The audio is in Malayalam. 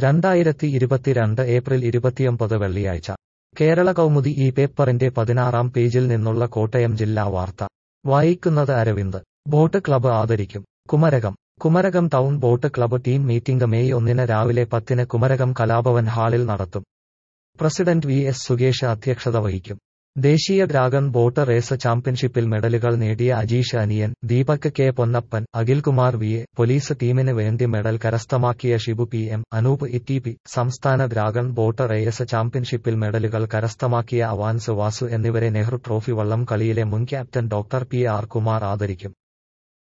രണ്ടായിരത്തി ഇരുപത്തിരണ്ട് ഏപ്രിൽ ഇരുപത്തിയൊമ്പത് വെള്ളിയാഴ്ച കേരള കൗമുദി ഈ പേപ്പറിന്റെ പതിനാറാം പേജിൽ നിന്നുള്ള കോട്ടയം ജില്ലാ വാർത്ത വായിക്കുന്നത് അരവിന്ദ് ബോട്ട് ക്ലബ്ബ് ആദരിക്കും Kumarakom Kumarakom town boat club team meeting May ഒന്നിന് രാവിലെ പത്തിന് കുമരകം കലാഭവൻ ഹാളിൽ നടത്തും പ്രസിഡന്റ് വി എസ് സുകേഷ് അധ്യക്ഷത വഹിക്കും ദേശീയ ഡ്രാഗൺ ബോട്ട് റേസ് ചാമ്പ്യൻഷിപ്പിൽ മെഡലുകൾ നേടിയ Ajeesh Aniyan Deepak K Ponnappan Akhilkumar V A police ടീമിന് വേണ്ടി മെഡൽ കരസ്ഥമാക്കിയ Shibu P M Anoop E P സംസ്ഥാന ഡ്രാഗൺ ബോട്ട് റേസ് ചാമ്പ്യൻഷിപ്പിൽ മെഡലുകൾ കരസ്ഥമാക്കിയ അവാൻസ് വാസു എന്നിവരെ നെഹ്റു ട്രോഫി വള്ളം കളിയിലെ മുൻ captain doctor P R Kumar ആദരിക്കും